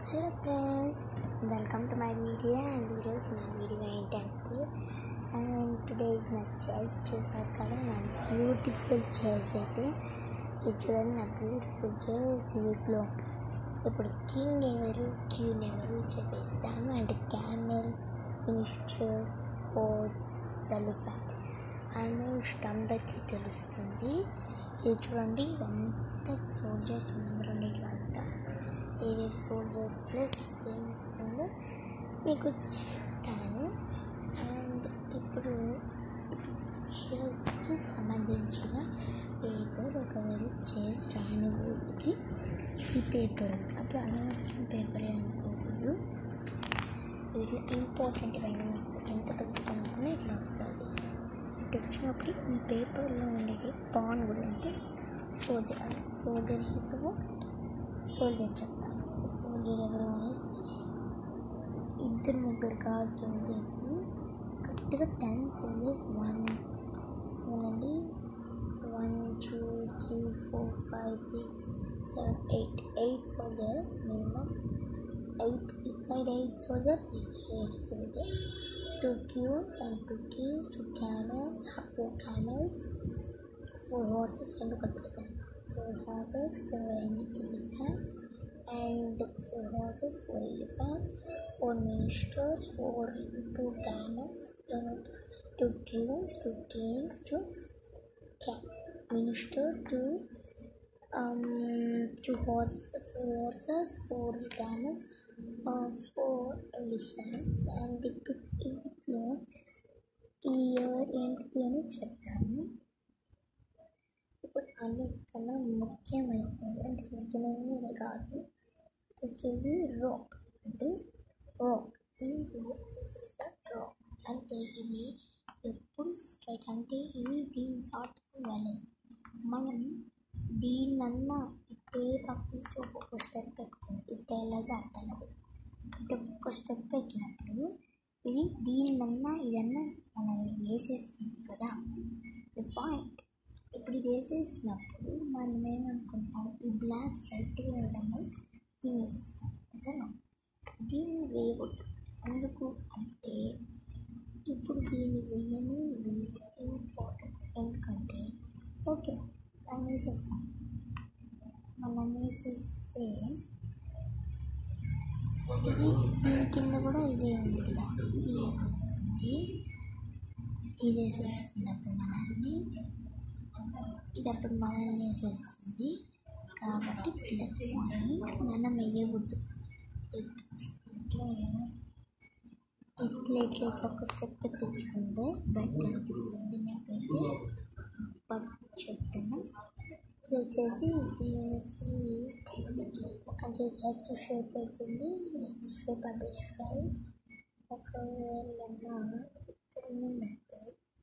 Hello friends welcome to my video and ఈరోజు నా video ఏంటంటే అండ్ టుడే నా చైర్స్ చూసారు కదా నా బ్యూటిఫుల్ చైర్స్ అయితే ఇది చూడండి నా బ్యూటిఫుల్ చైర్స్ వీటిలో ఇప్పుడు కింగ్ ఎవరు క్యూన్ ఎవరు చెప్పేస్తాను and camel minister horse elephant almost అందరికీ తెలుస్తుంది ఇది చూడండి అంత సోల్జర్స్ ముందర ఉండేటివంతా ఏవేవి సోల్జర్స్ ప్లస్ సేమిస్తుందో మీకు చెప్తాను అండ్ ఇప్పుడు చెస్కి సంబంధించిన పేపర్ ఒకవేళ చెస్ రాని ఊరికి ఈ పేపర్స్ అప్పుడు అనవసరం పేపరే అనుకోకూడదు ఇట్లా ఇంపార్టెంట్ అయినా వస్తుంది ఎంత పెద్ద కొనుక్కున్నా ఇట్లా వస్తుంది ఇటు వచ్చినప్పుడు ఈ పేపర్లో ఉండేది పాన్ కూడా అంటే సోల్జర్ సోల్జర్ ఈజ్ సోల్జర్ చెప్తాను సోల్జర్ ఎవరు అనేసి ఇద్దరు ముగ్గురు కాదు సోల్జర్స్ కరెక్ట్గా టెన్ సోల్జర్స్ వన్ చూడండి one two three four five six seven eight eight soldiers minimum eight inside eight soldiers six eight soldiers two queues and two keys, two camels, four camels, four horses, రెండు కలిపి చెప్పండి four horses, four elephants, and four horses, four elephants, four ministers, four two camels, uh, two queues, two kings, two ca- minister, two um two horse four horses four camels uh, four elephants and ఇప్పట్లో ఈ year ఏంటిది అని చెప్పాను ఇప్పుడు అన్నిటికన్నా ముఖ్యమైనది అంటే ముఖ్యమైనది ఇది కాదు ఇది వచ్చేసి రాక్ అంటే రాక్ దీంట్లో దిస్ ఇస్ ద రాక్ అంటే ఇది ఎప్పుడు స్ట్రైట్ అంటే ఇది దీని దాటుకుని వెళ్ళదు మనం దీన్నన్నా ఇటే పంపిస్తూ ఒక్కొక్క స్టెప్ ఎక్కుతుంది ఇటు వెళ్ళదు అటు వెళ్ళదు ఇటు ఒక్కొక్క స్టెప్ ఎక్కినప్పుడు ఇది దీన్నన్నా ఇదన్నా మనం వేసేస్తుంది కదా ఇట్స్ పాయింట్ ఇప్పుడు ఇది వేసేసినప్పుడు మనం ఏమనుకుంటాం ఈ బ్లాక్ స్ట్రైట్గా ఉండడం వల్ల దీన్ని వేసేస్తాం నిజమా దీన్ని వేయకూడదు ఎందుకు అంటే ఇప్పుడు దీన్ని వేయని ఇంపార్టెంట్ ఎందుకంటే ఓకే మనం వేసేస్తాం మనం వేసేస్తే ఇది దీని కింద కూడా ఇదే ఉంది కదా ఇది వేసేస్తుంది ఇది వేసేస్తుంది అప్పుడు మనల్ని ఇది అప్పుడు మనల్ని వేసేస్తుంది కాబట్టి ప్లస్ పాయింట్ మనం వేయకూడదు ఇట్లా ఇట్లా ఇట్లా ఇట్లా ఒక స్టెప్ తెచ్చుకుంటే బెటర్ అనిపిస్తుంది నాకైతే బట్ చెప్తున్నా ఇది వచ్చేసి దీనికి అంటే హెచ్ షేప్ అవుతుంది హెచ్ షేప్ అంటే స్ట్రైట్ ఒకవేళ ఇక్కడ ఉందంటే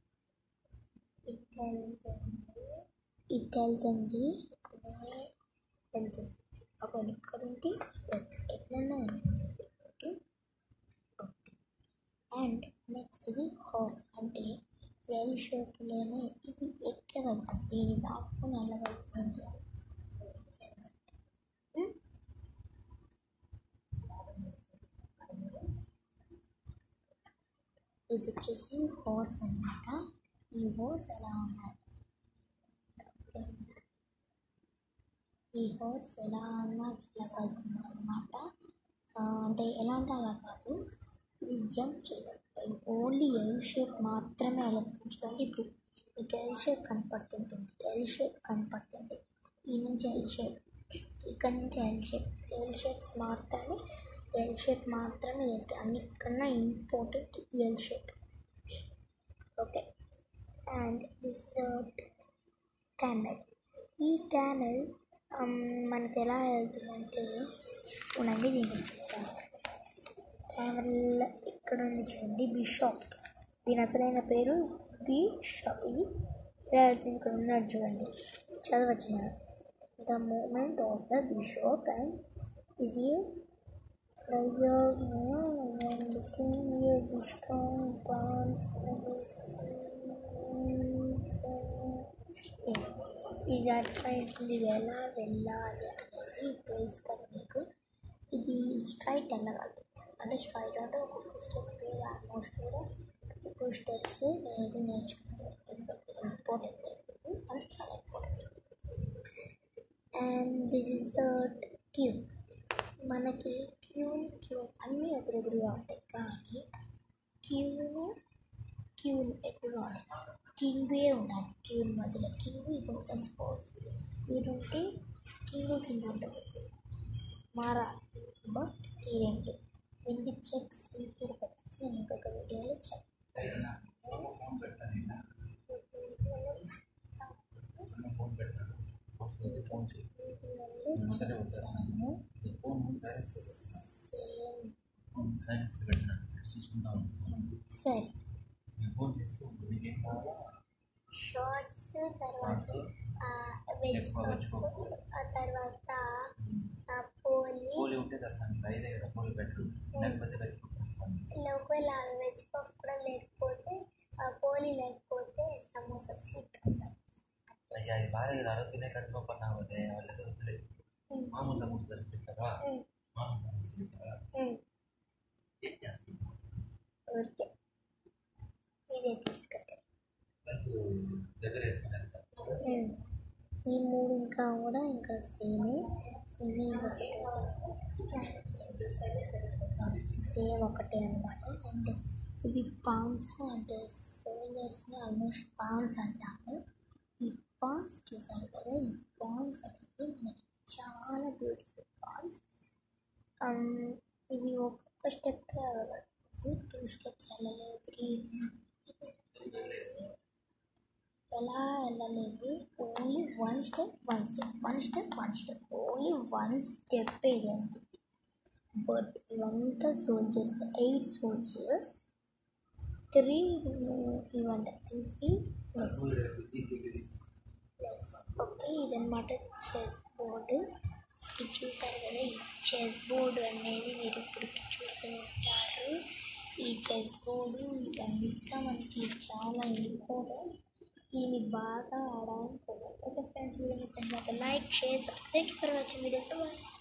ఇక్కడ వెళ్తుంది ఇటు వెళ్తుంది వెళ్తుంది ఒకవేళ ఇక్కడ ఉంటే ఎట్లన్నా వెళ్తుంది ఓకే ఓకే అండ్ నెక్స్ట్ ఇది హార్స్ అంటే ఎల్ షేప్లోనే ఇది ఎక్కగలుగుతుంది దీని దాటుకుని వెళ్ళగలుగుతుంది ఇది వచ్చేసి హార్స్ అనమాట ఈ హార్స్ ఎలా ఉండాలి ఈ హార్స్ ఎలా ఉన్నా వెళ్ళగలుగుతుంది అనమాట అంటే ఎలా అంటే అలా కాదు ఇది జంప్ చేయదు ఓన్లీ ఎల్ షేప్ మాత్రమే అలా చూడండి ఇప్పుడు మీకు ఎల్ షేప్ కనపడుతుంటుంది ఎల్ షేప్ కనపడుతుంది ఈ నుంచి ఎల్ షేప్ ఇక్కడ నుంచి ఎల్ షేప్ ఎల్ షేప్స్ మాత్రమే ఎల్ షేప్ మాత్రమే వెళ్తాయి అన్నిటికన్నా important L shape okay and this camel ఈ క్యామెల్ మనకి ఎలా వెళ్తుందంటే ఉండండి దీన్ని చెప్తాను క్యామెల్ ఇక్కడ ఉంది చూడండి బిషాప్ దీని అసలైన పేరు బిషాప్ ఇది ఇక్కడ ఉన్నాడు చూడండి చదవచ్చిన the movement of the bishop and is a player and looking near the strong plants ఇది అర్థమైంది ఇది ఎలా వెళ్ళాలి అనేది తెలుసు కదా మీకు ఇది స్ట్రైట్ వెళ్ళగలదు అంటే స్ట్రైట్ అంటే ఒక్కొక్క స్టెప్ మీద ఆల్మోస్ట్ కూడా టూ స్టెప్స్ నేను నేర్చుకుంటాను ఇంపార్టెంట్ అంటే చాలా important and this is the tune మనకి ట్యూన్ ట్యూన్ అన్నీ ఎదురెదురుగా ఉంటాయి కానీ ట్యూన్ ట్యూన్ ఎదురుగా ఉండాలి కింగే ఉండాలి ట్యూన్ మధ్యలో కింగ్ ఇప్పుడు సపోజ్ ఇది ఉంటే కింగ్ కింద ఉండకూడదు మారాలి బట్ ఈ రెండు రెండు చెక్స్ ఇప్పుడు వచ్చి నేను ఇంకొక వీడియోలో చెప్తాను ఫోన్ పెడతాను ఇలా ఫోన్ పెడతాను ఫోన్ చేయి సరే వచ్చేస్తాను phone silence same phone silence పెట్టినాను చూసుకుంటా ఉంటాను సరే ఫోన్ చేస్తే నీకేం కావాలా షార్ట్స్ తర్వాత వెజ్ ఎక్కువ వెజ్ పప్పు. ఆ తర్వాత ఆ పోలి పోలి ఉంటే తెస్తాను ఐదే కదా పోలి పెట్టరు లేకపోతే వెజ్ పప్పు తెస్తాను ఇలా ఒకవేళ వెజ్ పఫ్ కూడా లేకపోతే ఆ పోలి లేకపోతే సమోసా స్వీట్ అయ్యా అది బాగా కదా అరవై తినే కడుపు పన్నా అదే వాళ్ళకి వద్దులేదు మామూలు సమోసా తెచ్చి తింటారా మామూలు సమోసా తింటారా ఏం చేస్తాను ఓకే ఇదే తీసుకుంటాను వాళ్ళు దగ్గర వేసుకుని వెళ్తారు ఈ మూడు ఇంకా కూడా ఇంకా సేమ్ ఇవి ఒకటే సేమ్ ఒకటే అనమాట అండ్ ఇవి పాన్స్ అంటే సోల్జర్స్ని ఆల్మోస్ట్ పాన్స్ అంటాము ఈ పాన్స్ చూసారు కదా ఈ పాన్స్ అనేది మనకి చాలా బ్యూటిఫుల్ పాన్స్ ఇవి ఒక్కొక్క స్టెప్ టూ స్టెప్స్ వెళ్ళలేదు త్రీ ఎలా వెళ్ళలేదు only one step one step one step one step only one step వేయండి బట్ ఇవంతా సోల్జర్స్ ఎయిట్ సోల్జర్స్ త్రీ ఇవ్వండి త్రీ ప్లస్ ప్లస్ ఓకే ఇదన్నమాట చెస్ బోర్డు ఇది చూసారు కదా ఈ చెస్ బోర్డు అనేది మీరు ఇప్పటికి చూసి ఉంటారు ఈ చెస్ బోర్డు ఇదంతా మనకి చాలా ఇంపార్టెంట్ దీన్ని బాగా ఆడాలి okay friends video like share thank you for watching videos bye